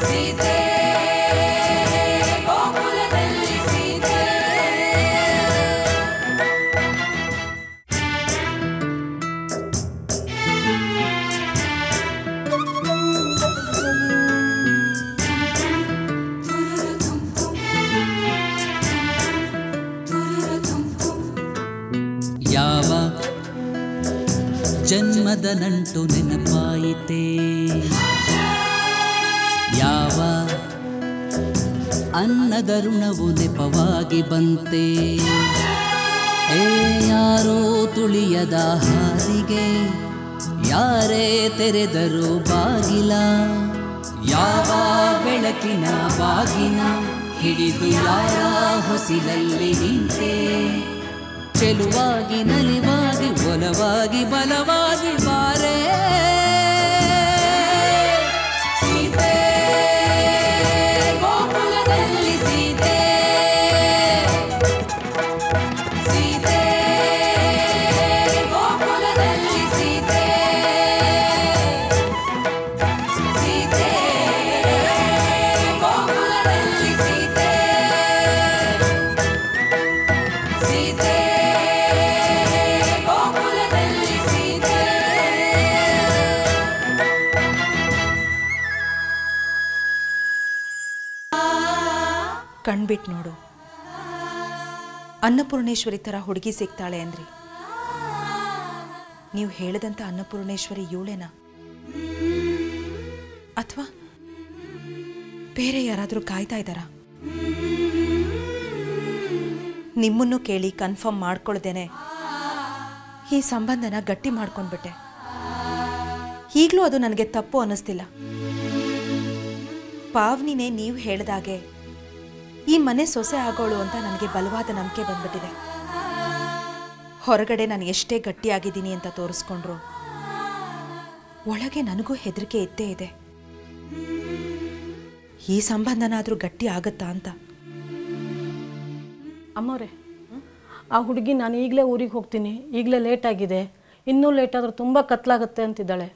ಸೀತೆ ಗೋಕುಲದಲ್ಲಿ ಸೀತೆ ಯಾವ ಜನ್ಮದ ನಂಟು ನೆನಪಾಯಿತೆ ಯಾವ ಅನ್ನದ ಋಣವು ನೆಪವಾಗಿ ಬಂತೆ ಏ ಯಾರೋ ತುಳಿಯದ ಹಾರಿಗೆ ಯಾರೇ ತೆರೆದರು ಬಾಗಿಲ ಯಾವ ಬೆಳಕಿನ ಬಾಗಿನ ಹಿಡಿದು ಯಾರ ಹೊಸಿಲಲ್ಲಿ ನಿಂತೆ ಚೆಲುವಾಗಿ ನಲಿವಾಗಿ ಒಲವಾಗಿ ಬಲವಾಗಿ ಬಾರೇ ಸೀತೆ ಗೋಕುಲದಲ್ಲಿ ಸೀತೆ ಸೀತೆ ಗೋಕುಲದಲ್ಲಿ ಸೀತೆ ಸೀತೆ ಗೋಕುಲದಲ್ಲಿ ಸೀತೆ ಸೀತೆ ಗೋಕುಲದಲ್ಲಿ ಸೀತೆ ಕಣ್ಬಿಟ್ಟು ನೋಡು ಅನ್ನಪೂರ್ಣೇಶ್ವರಿ ಥರ ಹುಡುಗಿ ಸಿಗ್ತಾಳೆ ಅಂದ್ರಿ ನೀವು ಹೇಳಿದಂಥ ಅನ್ನಪೂರ್ಣೇಶ್ವರಿ ಇವಳೇನಾ ಅಥವಾ ಬೇರೆ ಯಾರಾದರೂ ಕಾಯ್ತಾ ಇದ್ದಾರಾ ನಿಮ್ಮನ್ನು ಕೇಳಿ ಕನ್ಫರ್ಮ್ ಮಾಡ್ಕೊಳ್ದೇನೆ ಈ ಸಂಬಂಧನ ಗಟ್ಟಿ ಮಾಡ್ಕೊಂಡ್ಬಿಟ್ಟೆ ಈಗಲೂ ಅದು ನನಗೆ ತಪ್ಪು ಅನ್ನಿಸ್ತಿಲ್ಲ ಪಾವ್ನಿನೇ ನೀವು ಹೇಳ್ದಾಗೆ ಈ ಮನೆ ಸೊಸೆ ಆಗೋಳು ಅಂತ ನನಗೆ ಬಲವಾದ ನಂಬಿಕೆ ಬಂದ್ಬಿಟ್ಟಿದೆ ಹೊರಗಡೆ ನಾನು ಎಷ್ಟೇ ಗಟ್ಟಿಯಾಗಿದ್ದೀನಿ ಅಂತ ತೋರಿಸ್ಕೊಂಡ್ರು ಒಳಗೆ ನನಗೂ ಹೆದರಿಕೆ ಇದ್ದೇ ಇದೆ ಈ ಸಂಬಂಧನಾದರೂ ಗಟ್ಟಿ ಆಗುತ್ತಾ ಅಂತ ಅಮ್ಮವ್ರೆ ಆ ಹುಡುಗಿ ನಾನು ಈಗಲೇ ಊರಿಗೆ ಹೋಗ್ತೀನಿ ಈಗಲೇ ಲೇಟ್ ಆಗಿದೆ ಇನ್ನೂ ಲೇಟ್ ಆದರೂ ತುಂಬ ಕತ್ಲಾಗುತ್ತೆ ಅಂತಿದ್ದಾಳೆ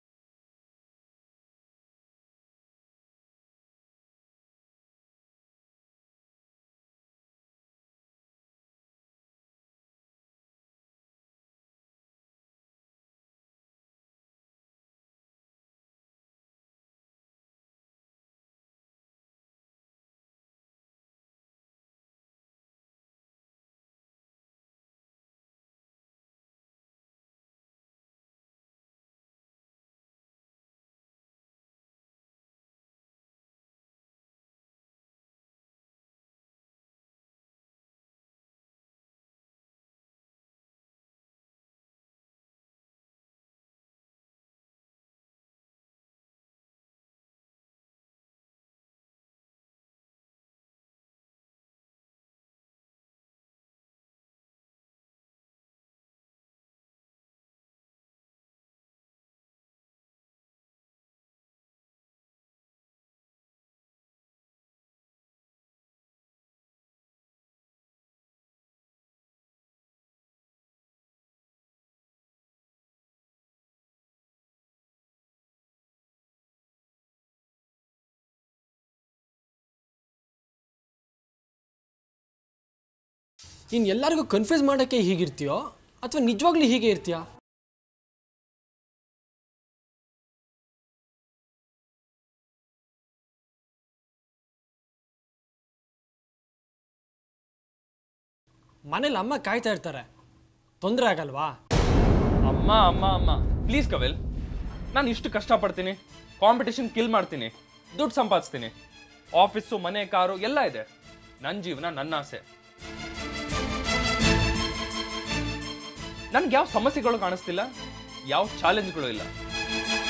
ನೀನು ಎಲ್ಲರಿಗೂ ಕನ್ಫ್ಯೂಸ್ ಮಾಡೋಕ್ಕೆ ಹೀಗಿರ್ತೀಯೋ ಅಥವಾ ನಿಜವಾಗ್ಲೂ ಹೀಗೆ ಇರ್ತೀಯಾ ಮನೇಲಿ ಅಮ್ಮ ಕಾಯ್ತಾ ಇರ್ತಾರೆ ತೊಂದರೆ ಆಗಲ್ವಾ ಅಮ್ಮ ಅಮ್ಮ ಅಮ್ಮ ಪ್ಲೀಸ್ ಕವಿಲ್ ನಾನು ಇಷ್ಟು ಕಷ್ಟಪಡ್ತೀನಿ ಕಾಂಪಿಟೇಷನ್ ಕಿಲ್ ಮಾಡ್ತೀನಿ ದುಡ್ಡು ಸಂಪಾದಿಸ್ತೀನಿ ಆಫೀಸು ಮನೆ ಕಾರು ಎಲ್ಲ ಇದೆ ನನ್ನ ಜೀವನ ನನ್ನ ಆಸೆ ನನ್ಗೆ ಯಾವ ಸಮಸ್ಯೆಗಳು ಕಾಣಿಸ್ತಿಲ್ಲ ಯಾವ ಚಾಲೆಂಜ್ಗಳು ಇಲ್ಲ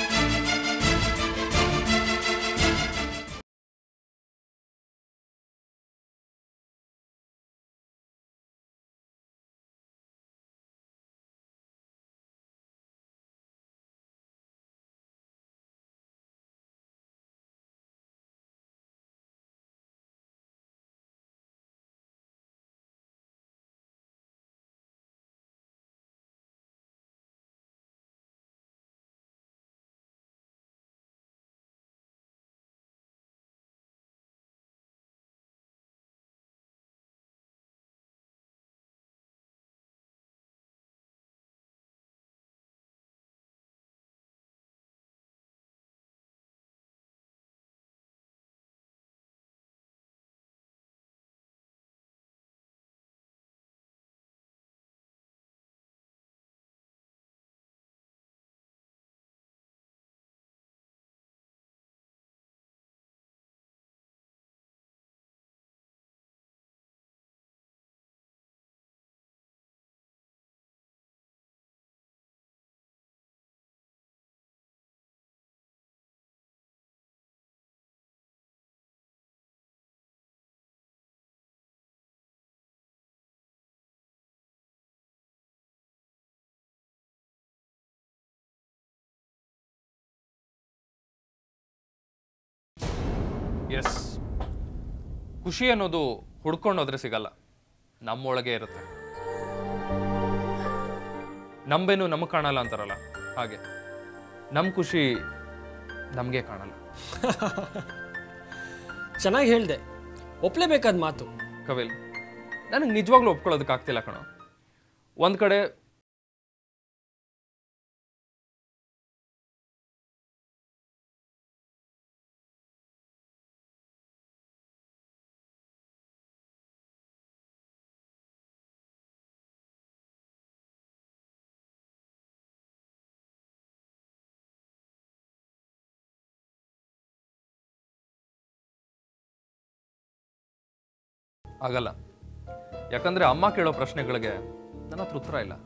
ಎಸ್ ಖುಷಿ ಅನ್ನೋದು ಹುಡ್ಕೊಂಡು ಹೋದ್ರೆ ಸಿಗಲ್ಲ ನಮ್ಮೊಳಗೆ ಇರುತ್ತೆ ನಂಬೇನು ನಮಗೆ ಕಾಣಲ್ಲ ಅಂತಾರಲ್ಲ ಹಾಗೆ ನಮ್ಮ ಖುಷಿ ನಮಗೆ ಕಾಣಲ್ಲ ಚೆನ್ನಾಗಿ ಹೇಳ್ದೆ ಒಪ್ಲೇಬೇಕಾದ ಮಾತು ಕವಿಲ್ ನನಗೆ ನಿಜವಾಗ್ಲೂ ಒಪ್ಕೊಳ್ಳೋದಕ್ಕಾಗ್ತಿಲ್ಲ ಕಣೋ ಒಂದು ಕಡೆ ಆಗಲ್ಲ ಯಾಕಂದ್ರೆ ಅಮ್ಮ ಕೇಳೋ ಪ್ರಶ್ನೆಗಳಿಗೆ ನನ್ನ ಹತ್ರ ಉತ್ತರ ಇಲ್ಲ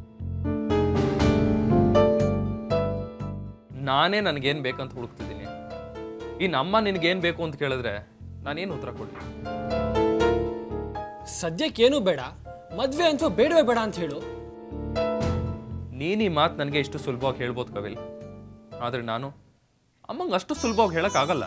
ನಾನೇ ನನಗೇನು ಬೇಕಂತ ಹುಡುಕ್ತಿದ್ದೀನಿ ಇನ್ನು ಅಮ್ಮ ನಿನಗೇನು ಬೇಕು ಅಂತ ಕೇಳಿದ್ರೆ ನಾನೇನು ಉತ್ತರ ಕೊಡ್ಲಿ ಸದ್ಯಕ್ಕೇನೂ ಬೇಡ ಮದ್ವೆ ಅಂತೂ ಬೇಡವೇ ಬೇಡ ಅಂತ ಹೇಳು ನೀನು ಈ ಮಾತು ನನಗೆ ಇಷ್ಟು ಸುಲಭವಾಗಿ ಹೇಳ್ಬೋದು ಕವಿಲ್ ಆದರೆ ನಾನು ಅಮ್ಮಂಗೆ ಅಷ್ಟು ಸುಲಭವಾಗಿ ಹೇಳೋಕ್ಕಾಗಲ್ಲ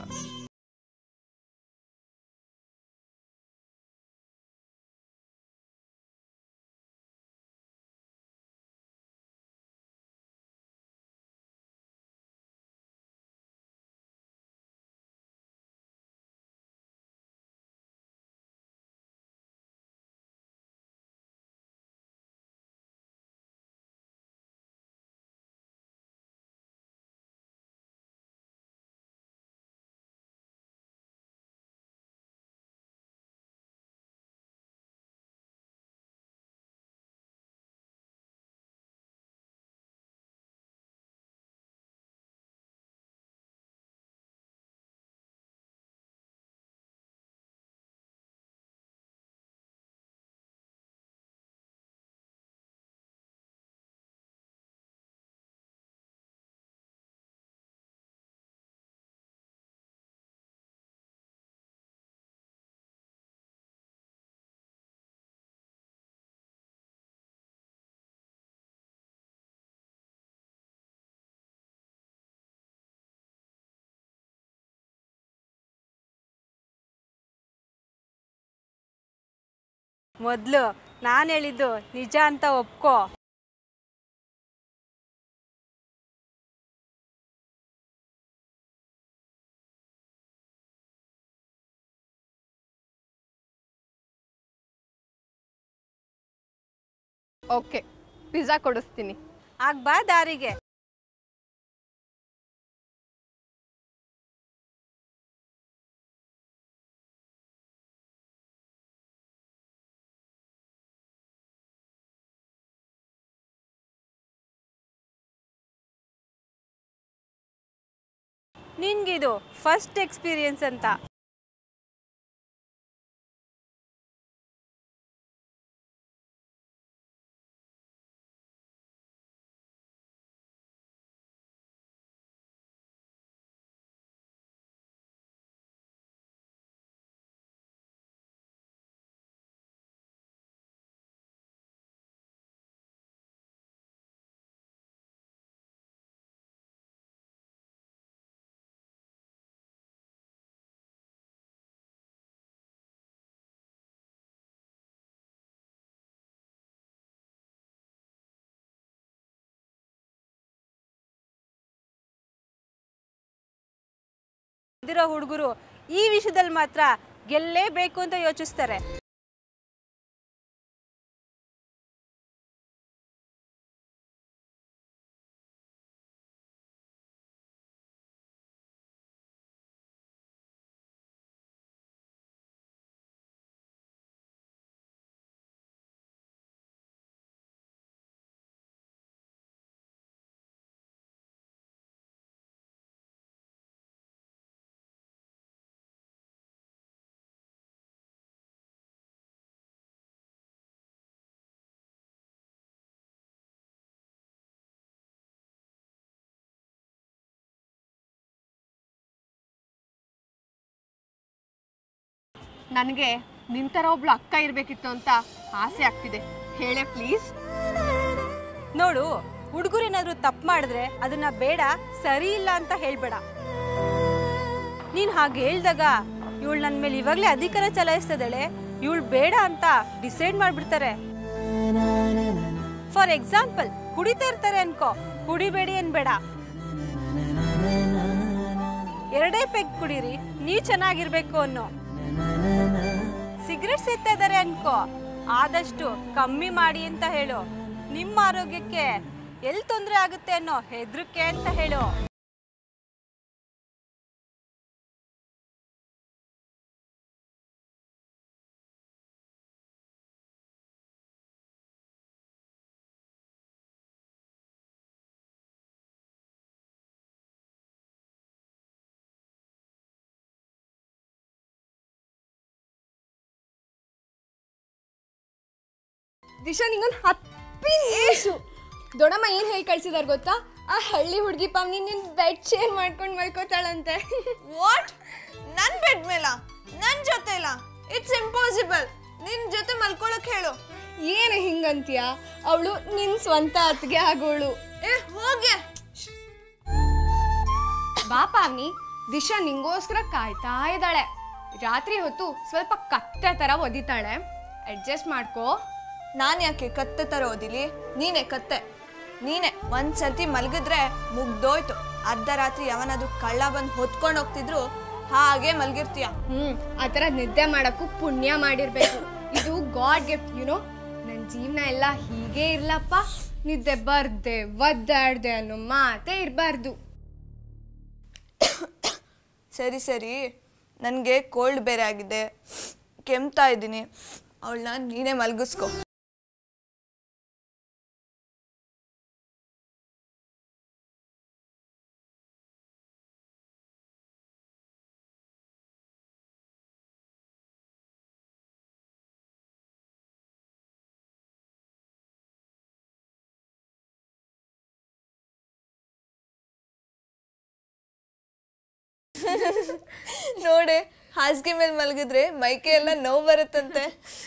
ಮೊದಲು ನಾನು ಹೇಳಿದ್ದು ನಿಜ ಅಂತ ಒಪ್ಕೋ ಓಕೆ ಪಿಜ್ಜಾ ಕೊಡಿಸ್ತೀನಿ ಆಗ ಬಾ ದಾರಿಗೆ ನಿನ್ಗಿದು ಫಸ್ಟ್ ಎಕ್ಸ್ಪೀರಿಯನ್ಸ್ ಅಂತ ಇದಿರೋ ಹುಡುಗರು ಈ ವಿಷಯದಲ್ಲಿ ಮಾತ್ರ ಗೆಲ್ಲೇಬೇಕು ಅಂತ ಯೋಚಿಸ್ತಾರೆ ನನಗೆ ನಿನ್ ಥರ ಒಬ್ಳು ಅಕ್ಕ ಇರಬೇಕಿತ್ತು ಅಂತ ಆಸೆ ಆಗ್ತಿದೆ ಹೇಳೆ ಪ್ಲೀಸ್ ನೋಡು ಹುಡುಗರು ಏನಾದ್ರು ತಪ್ಪು ಮಾಡಿದ್ರೆ ಅದನ್ನ ಬೇಡ ಸರಿ ಇಲ್ಲ ಅಂತ ಹೇಳ್ಬೇಡ ನೀನು ಹಾಗೆ ಹೇಳ್ದಾಗ ಇವಳು ನನ್ನ ಮೇಲೆ ಇವಾಗಲೇ ಅಧಿಕಾರ ಚಲಾಯಿಸ್ತದಳೆ ಇವಳು ಬೇಡ ಅಂತ ಡಿಸೈಡ್ ಮಾಡಿಬಿಡ್ತಾರೆ ಫಾರ್ ಎಕ್ಸಾಂಪಲ್ ಕುಡಿತಾ ಇರ್ತಾರೆ ಅನ್ಕೋ ಕುಡಿಬೇಡಿ ಅನ್ಬೇಡ ಎರಡೇ ಪೆಗ್ ಕುಡೀರಿ ನೀವು ಚೆನ್ನಾಗಿರ್ಬೇಕು ಅನ್ನೋ ಸಿಗರೆಟ್ ಸೇತಾ ಇದ್ದಾರೆ ಅನ್ಕೋ ಆದಷ್ಟು ಕಮ್ಮಿ ಮಾಡಿ ಅಂತ ಹೇಳು ನಿಮ್ಮ ಆರೋಗ್ಯಕ್ಕೆ ಎಲ್ಲಿ ತೊಂದರೆ ಆಗುತ್ತೆ ಅನ್ನೋ ಹೆದರಿಕೆ ಅಂತ ಹೇಳು ದಿಶಾ ನಿಂಗೊಂದು ಹಪ್ಪಿ ನಿಮಿಷು ದೊಡ್ಡಮ್ಮ ಏನು ಹೇಳಿ ಕಳ್ಸಿದಾರೆ ಗೊತ್ತಾ ಆ ಹಳ್ಳಿ ಹುಡುಗಿ ಪಾಮ್ ನಿನ್ನ ಬೆಡ್ ಶೇರ್ ಮಾಡ್ಕೊಂಡು ಮಲ್ಕೋತಾಳಂತೆ ವಾಟ್ ನನ್ ಬೆಡ್ ಮೇಲ ನನ್ ಜೊತೆ ಇಲ್ಲ ಇಟ್ಸ್ ಇಂಪಾಸಿಬಲ್ ನಿನ್ ಜೊತೆ ಮಲ್ಕೊಳಕ್ ಹೇಳು ಏನು ಹಿಂಗಂತೀಯ ಅವಳು ನಿನ್ನ ಸ್ವಂತ ಅತ್ತಿಗೆ ಆಗೋಳು ಏ ಹೋಗೆ ಬಾ ಪಾವ್ನಿ ದಿಶಾ ನಿಂಗೋಸ್ಕರ ಕಾಯ್ತಾ ಇದ್ದಾಳೆ ರಾತ್ರಿ ಹೊತ್ತು ಸ್ವಲ್ಪ ಕತ್ತೆ ಥರ ಒದಿತಾಳೆ ಅಡ್ಜಸ್ಟ್ ಮಾಡ್ಕೋ ನಾನ್ ಯಾಕೆ ಕತ್ತೆ ತರ ಓದಿಲಿ ನೀನೆ ಕತ್ತೆ ನೀನೆ ಒಂದ್ಸತಿ ಮಲಗಿದ್ರೆ ಮುಗ್ದೋಯ್ತು ಅರ್ಧ ರಾತ್ರಿ ಯಾವನಾದ್ರೂ ಕಳ್ಳ ಬಂದು ಹೊತ್ಕೊಂಡು ಹೋಗ್ತಿದ್ರು ಹಾಗೆ ಮಲ್ಗಿರ್ತೀಯ ಹ್ಮ್ ಆ ಥರ ನಿದ್ದೆ ಮಾಡಕ್ಕೂ ಪುಣ್ಯ ಮಾಡಿರ್ಬೇಕು ಇದು ಗಾಡ್ ಗಿಫ್ಟ್ ಯುನೋ ನನ್ನ ಜೀವನ ಎಲ್ಲ ಹೀಗೆ ಇರ್ಲಪ್ಪ ನಿದ್ದೆ ಬರ್ದೆ ಒದ್ದಾಡ್ದೆ ಅನ್ನೋ ಮಾತೇ ಇರಬಾರ್ದು ಸರಿ ಸರಿ ನನಗೆ ಕೋಲ್ಡ್ ಬೇರೆ ಆಗಿದೆ ಕೆಮ್ತಾ ಇದ್ದೀನಿ ಅವಳನ್ನ ನೀನೇ ಮಲಗಿಸ್ಕೊ ನೋಡೆ ಹಾಸಿಗೆ ಮೇಲೆ ಮಲಗಿದ್ರೆ ಮೈಕೆ ಎಲ್ಲ ನೋವು ಬರುತ್ತಂತೆ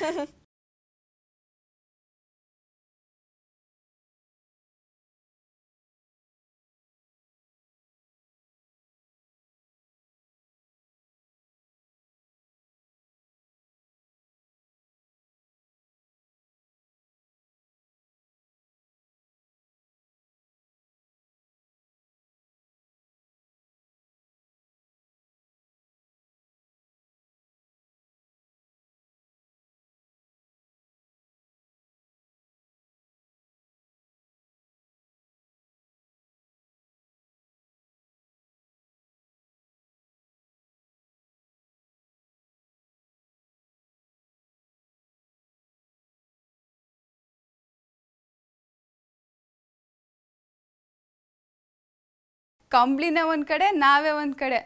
ಕಂಬ್ಳಿನೇ ಒಂದು ಕಡೆ ನಾವೇ ಒಂದು ಕಡೆ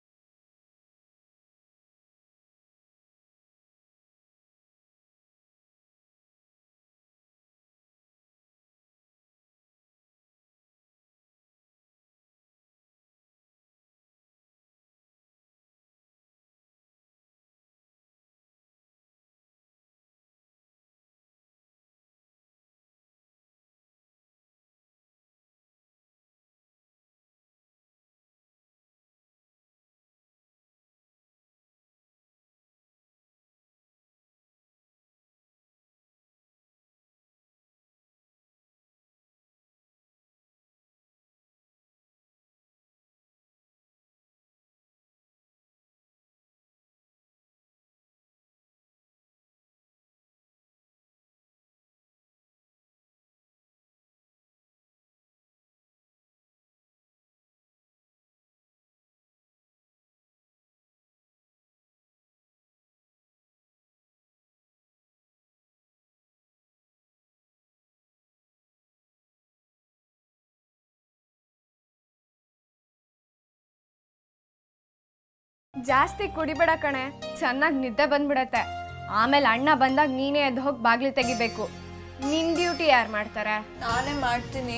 ಜಾಸ್ತಿ ಕುಡಿಬೇಡ ಕಣೆ ಚೆನ್ನಾಗಿ ನಿದ್ದೆ ಬಂದ್ಬಿಡತ್ತೆ ಆಮೇಲೆ ಅಣ್ಣ ಬಂದಾಗ ನೀನೇ ಎದ್ದು ಹೋಗಿ ಬಾಗ್ಲು ತೆಗಿಬೇಕು ನಿನ್ ಡ್ಯೂಟಿ ಯಾರು ಮಾಡ್ತಾರೆ ನಾನೇ ಮಾಡ್ತೀನಿ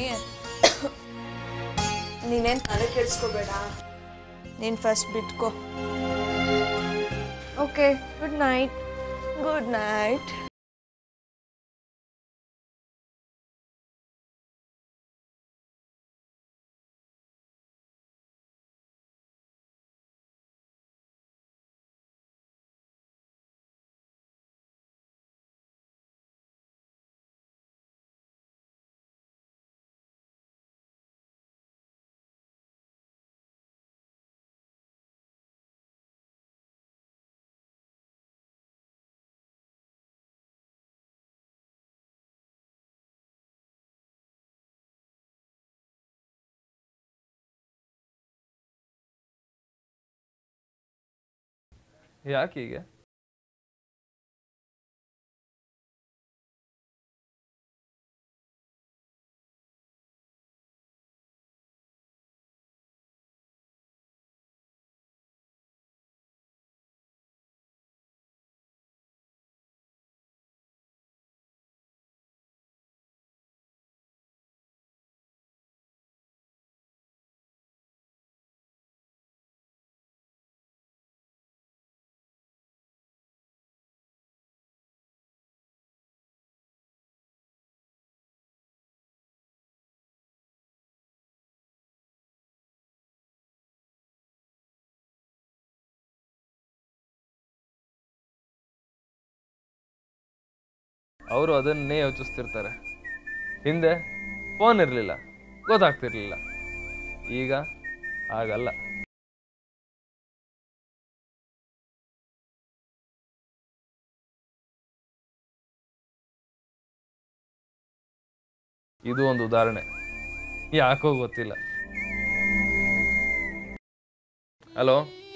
ನೀನೇನ್ ತಲೆ ಕೆಡ್ಸ್ಕೋಬೇಡ ನೀನ್ ಫಸ್ಟ್ ಬಿಟ್ಕೋ okay good night good night ಯಾಕೆ ಹೀಗೆ ಅವರು ಅದನ್ನೇ ಯೋಚಿಸ್ತಿರ್ತಾರೆ ಹಿಂದೆ ಫೋನ್ ಇರಲಿಲ್ಲ ಗೊತ್ತಾಗ್ತಿರ್ಲಿಲ್ಲ ಈಗ ಆಗಲ್ಲ ಇದು ಒಂದು ಉದಾಹರಣೆ ಯಾಕೋ ಗೊತ್ತಿಲ್ಲ ಹಲೋ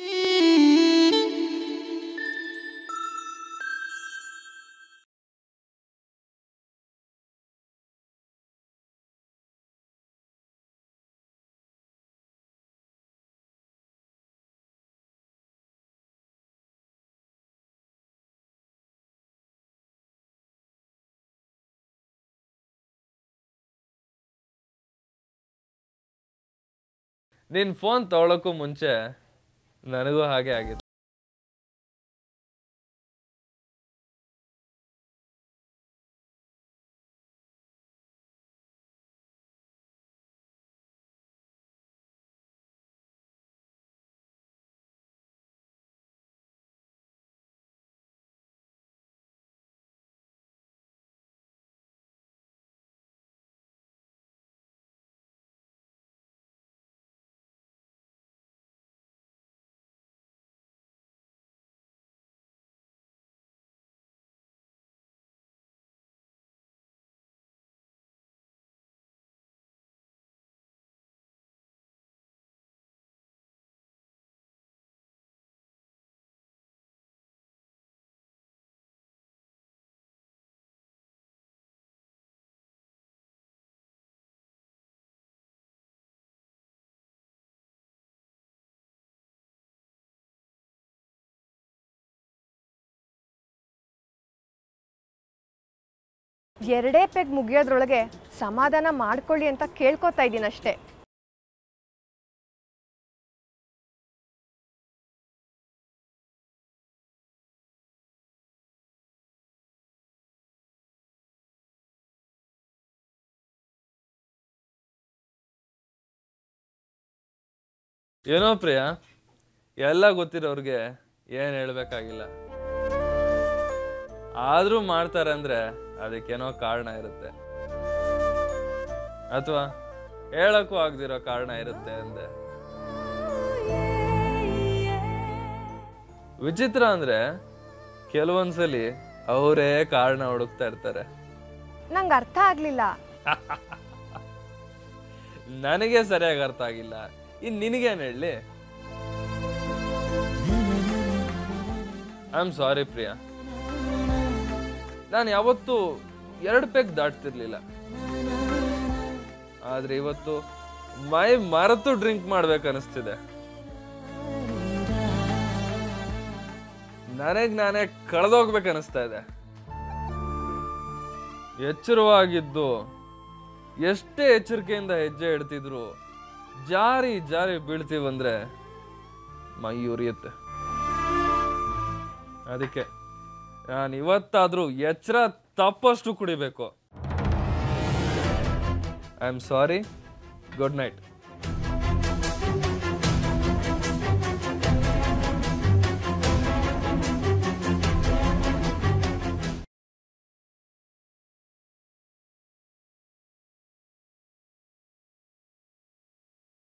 ನಿನ್ ಫೋನ್ ತಗೊಳಕ್ಕೂ ಮುಂಚೆ ನನಗೂ ಹಾಗೆ ಆಗಿತ್ತು ಎರಡೇ ಪೆಗ್ ಮುಗಿಯೋದ್ರೊಳಗೆ ಸಮಾಧಾನ ಮಾಡ್ಕೊಳ್ಳಿ ಅಂತ ಕೇಳ್ಕೊತಾ ಇದ್ದೀನಿ ಅಷ್ಟೇ ಏನೋ ಪ್ರಿಯ ಎಲ್ಲ ಗೊತ್ತಿರೋರ್ಗೆ ಏನ್ ಹೇಳ್ಬೇಕಾಗಿಲ್ಲ ಆದ್ರೂ ಮಾಡ್ತಾರೆ ಅಂದ್ರೆ ಅದಕ್ಕೇನೋ ಕಾರಣ ಇರುತ್ತೆ ಅಥವಾ ಹೇಳಕ್ಕೂ ಆಗ್ದಿರೋ ಕಾರಣ ಇರುತ್ತೆ ಅಂದೆ ವಿಚಿತ್ರ ಅಂದ್ರೆ ಕೆಲವೊಂದ್ಸಲಿ ಅವರೇ ಕಾರಣ ಹುಡುಕ್ತಾ ಇರ್ತಾರೆ ನಂಗೆ ಅರ್ಥ ಆಗ್ಲಿಲ್ಲ ನನಗೆ ಸರಿಯಾಗಿ ಅರ್ಥ ಆಗಿಲ್ಲ ಇನ್ ನಿನಗೇನ್ ಹೇಳಿ ಐ ಆಮ್ ಸಾರಿ ಪ್ರಿಯಾ ನಾನು ಯಾವತ್ತೂ ಎರಡು ಪೆಗ್ ದಾಟ್ತಿರ್ಲಿಲ್ಲ ಆದ್ರೆ ಇವತ್ತು ಮೈ ಮರೆತು ಡ್ರಿಂಕ್ ಮಾಡ್ಬೇಕು ಅನಿಸ್ತಿದೆ ನನಗ್ ನಾನೇ ಕಳೆದೋಗ್ಬೇಕು ಅನಿಸ್ತಾ ಇದೆ ಎಚ್ಚರವಾಗಿದ್ದು ಎಷ್ಟೇ ಎಚ್ಚರಿಕೆಯಿಂದ ಹೆಜ್ಜೆ ಇಡ್ತಿದ್ರು ಜಾರಿ ಜಾರಿ ಬೀಳ್ತೀವಂದ್ರೆ ಮೈ ಉರಿಯುತ್ತೆ ಅದಕ್ಕೆ ನಾನು ಇವತ್ತಾದ್ರೂ ಎಚ್ಚರ ತಪ್ಪಷ್ಟು ಕುಡಿಬೇಕು I am sorry good night